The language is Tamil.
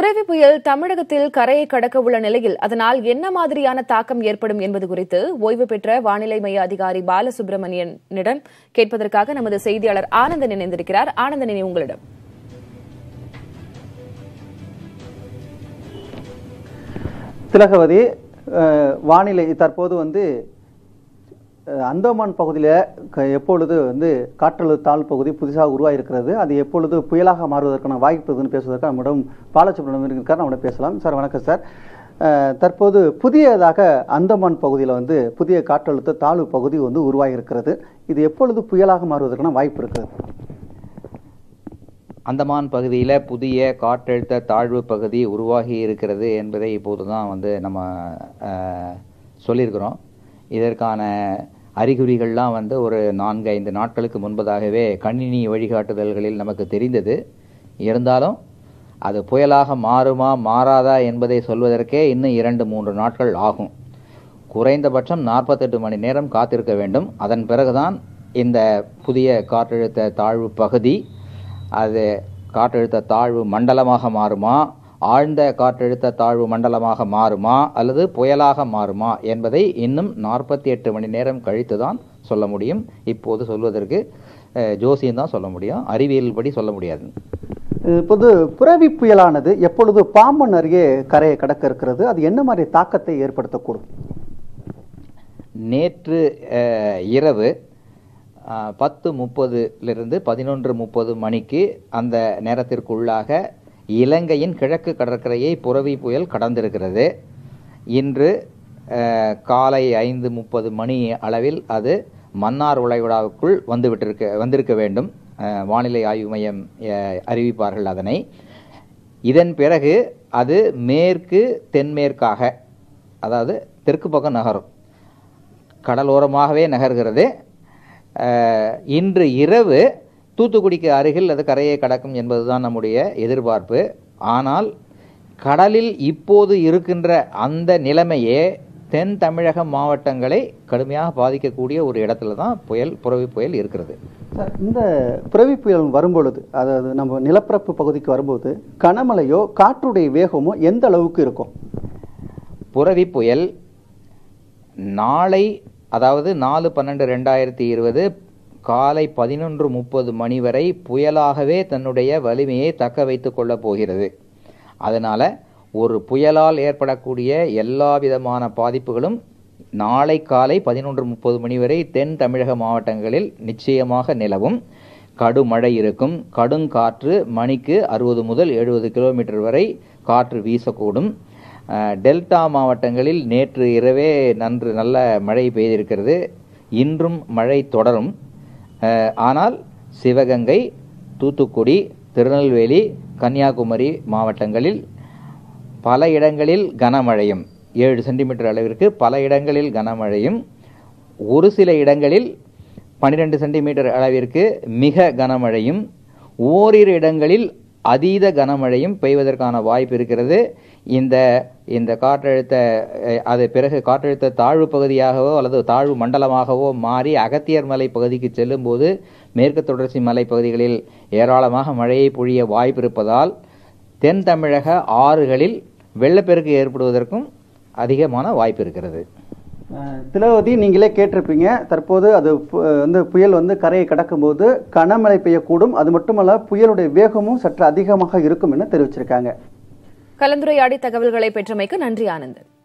புரவி புயல் தமிழகத்தில் கரையை கடக்க உள்ள நிலையில் அதனால் என்ன மாதிரியான தாக்கம் ஏற்படும் என்பது குறித்து ஓய்வு பெற்ற வானிலை மைய அதிகாரி பாலசுப்ரமணியனிடம் கேட்பதற்காக நமது செய்தியாளர் ஆனந்தன் இணைந்திருக்கிறார் ஆனந்தன் இனி உங்களிடம் திலகவதி அஹ், வானிலை தற்போது வந்து அஹ், அந்தமான் பகுதியில் எப்பொழுது வந்து காற்றழுத்த தாழ் பகுதி புதிதாக உருவாகிருக்கிறது அது எப்பொழுது புயலாக மாறுவதற்கான வாய்ப்பு இருக்குன்னு பேசுவதற்கு நம்மிடம் பாலசுப்ரமணியம் இருக்கார் நம்மிடம் பேசலாம் சார் வணக்கம் சார் அஹ், தற்போது புதியதாக அந்தமான் பகுதியில் வந்து புதிய காற்றழுத்த தாழ்வு பகுதி வந்து உருவாகியிருக்கிறது இது எப்பொழுது புயலாக மாறுவதற்கான வாய்ப்பு இருக்கிறது அந்தமான் பகுதியில் புதிய காற்றழுத்த தாழ்வு பகுதி உருவாகி இருக்கிறது என்பதை இப்போது தான் வந்து நம்ம அஹ், சொல்லியிருக்கிறோம் இதற்கான அறிகுறிகள்லாம் வந்து ஒரு நான்கு ஐந்து நாட்களுக்கு முன்பதாகவே கணினி வழிகாட்டுதல்களில் நமக்கு தெரிந்தது இருந்தாலும் அது புயலாக மாறுமா மாறாதா என்பதை சொல்வதற்கே இன்னும் இரண்டு மூன்று நாட்கள் ஆகும் குறைந்தபட்சம் நாற்பத்தெட்டு மணி நேரம் காத்திருக்க வேண்டும் அதன் பிறகுதான் இந்த புதிய காற்றழுத்த தாழ்வு பகுதி அது காற்றழுத்த தாழ்வு மண்டலமாக மாறுமா ஆழ்ந்த காற்றழுத்த தாழ்வு மண்டலமாக மாறுமா அல்லது புயலாக மாறுமா என்பதை இன்னும் நாற்பத்தி எட்டு மணி நேரம் கழித்து தான் சொல்ல முடியும் இப்போது சொல்வதற்கு அஹ், ஜோசியம் தான் சொல்ல முடியும் அறிவியல் படி சொல்ல முடியாது இப்போது புரவி புயலானது எப்பொழுது பாம்பன் அருகே கரையை கடக்க இருக்கிறது அது என்ன மாதிரி தாக்கத்தை ஏற்படுத்தக்கூடும் நேற்று அஹ், இரவு அஹ், பத்து முப்பதுலிருந்து பதினொன்று முப்பது மணிக்கு அந்த நேரத்திற்குள்ளாக இலங்கையின் கிழக்கு கடற்கரையை புரவி புயல் கடந்திருக்கிறது இன்று அஹ், காலை ஐந்து முப்பது மணி அளவில் அது மன்னார் உளைகுடாவுக்குள் வந்துவிட்டிருக்க வந்திருக்க வேண்டும் அஹ், வானிலை ஆய்வு மையம் அஹ், அறிவிப்பார்கள் அதனை இதன் பிறகு அது மேற்கு தென்மேற்காக அதாவது தெற்கு பக்கம் நகரும் கடலோரமாகவே நகர்கிறது அஹ், இன்று இரவு தூத்துக்குடிக்கு அருகில் அது கரையை கடக்கும் என்பதுதான் நம்முடைய எதிர்பார்ப்பு ஆனால் கடலில் இப்போது இருக்கின்ற அந்த நிலைமையே தென் தமிழக மாவட்டங்களை கடுமையாக பாதிக்கக்கூடிய ஒரு இடத்துல தான் புயல் புரவி புயல் இருக்கிறது சார் இந்த புரவி புயல் வரும்பொழுது அதாவது நம்ம நிலப்பரப்பு பகுதிக்கு வரும்போது கனமழையோ காற்றுடைய வேகமோ எந்த அளவுக்கு இருக்கும் புரவி புயல் நாளை அதாவது நாலு பன்னெண்டு ரெண்டாயிரத்தி இருபது காலை பதினொன்று முப்பது மணி வரை புயலாகவே தன்னுடைய வலிமையை தக்க வைத்துக் கொள்ளப் போகிறது அதனால ஒரு புயலால் ஏற்படக்கூடிய எல்லா விதமான பாதிப்புகளும் நாளை காலை பதினொன்று முப்பது மணி வரை தென் தமிழக மாவட்டங்களில் நிச்சயமாக நிலவும் கடுமழை இருக்கும் கடுங்காற்று மணிக்கு அறுபது முதல் எழுபது கிலோமீட்டர் வரை காற்று வீசக்கூடும் அஹ், டெல்டா மாவட்டங்களில் நேற்று இரவே நன்று நல்ல மழை பெய்திருக்கிறது இன்றும் மழை தொடரும் அஹ், ஆனால் சிவகங்கை தூத்துக்குடி திருநெல்வேலி கன்னியாகுமரி மாவட்டங்களில் பல இடங்களில் கனமழையும் ஏழு சென்டிமீட்டர் அளவிற்கு பல இடங்களில் கனமழையும் ஒரு சில இடங்களில் பன்னிரெண்டு சென்டிமீட்டர் அளவிற்கு மிக கனமழையும் ஓரிரு இடங்களில் அதீத கனமழையும் பெய்வதற்கான வாய்ப்பு இருக்கிறது இந்த இந்த காற்றழுத்த அஹ், அது பிறகு காற்றழுத்த தாழ்வு பகுதியாகவோ அல்லது தாழ்வு மண்டலமாகவோ மாறி அகத்தியர் மலை பகுதிக்கு செல்லும்போது மேற்கு தொடர்ச்சி மலை பகுதிகளில் ஏராளமாக மழையை பொழிய வாய்ப்பு இருப்பதால் தென் தமிழக ஆறுகளில் வெள்ளப்பெருக்கு ஏற்படுவதற்கும் அதிகமான வாய்ப்பு இருக்கிறது அஹ், திலகவதி நீங்களே கேட்டிருப்பீங்க தற்போது அது பு- வந்து புயல் வந்து கரையை கடக்கும்போது கனமழை பெய்யக்கூடும் அது மட்டுமல்ல புயலுடைய வேகமும் சற்று அதிகமாக இருக்கும் என தெரிவிச்சிருக்காங்க கலந்துரையாடி தகவல்களை பெற்றமைக்கு நன்றி ஆனந்தன்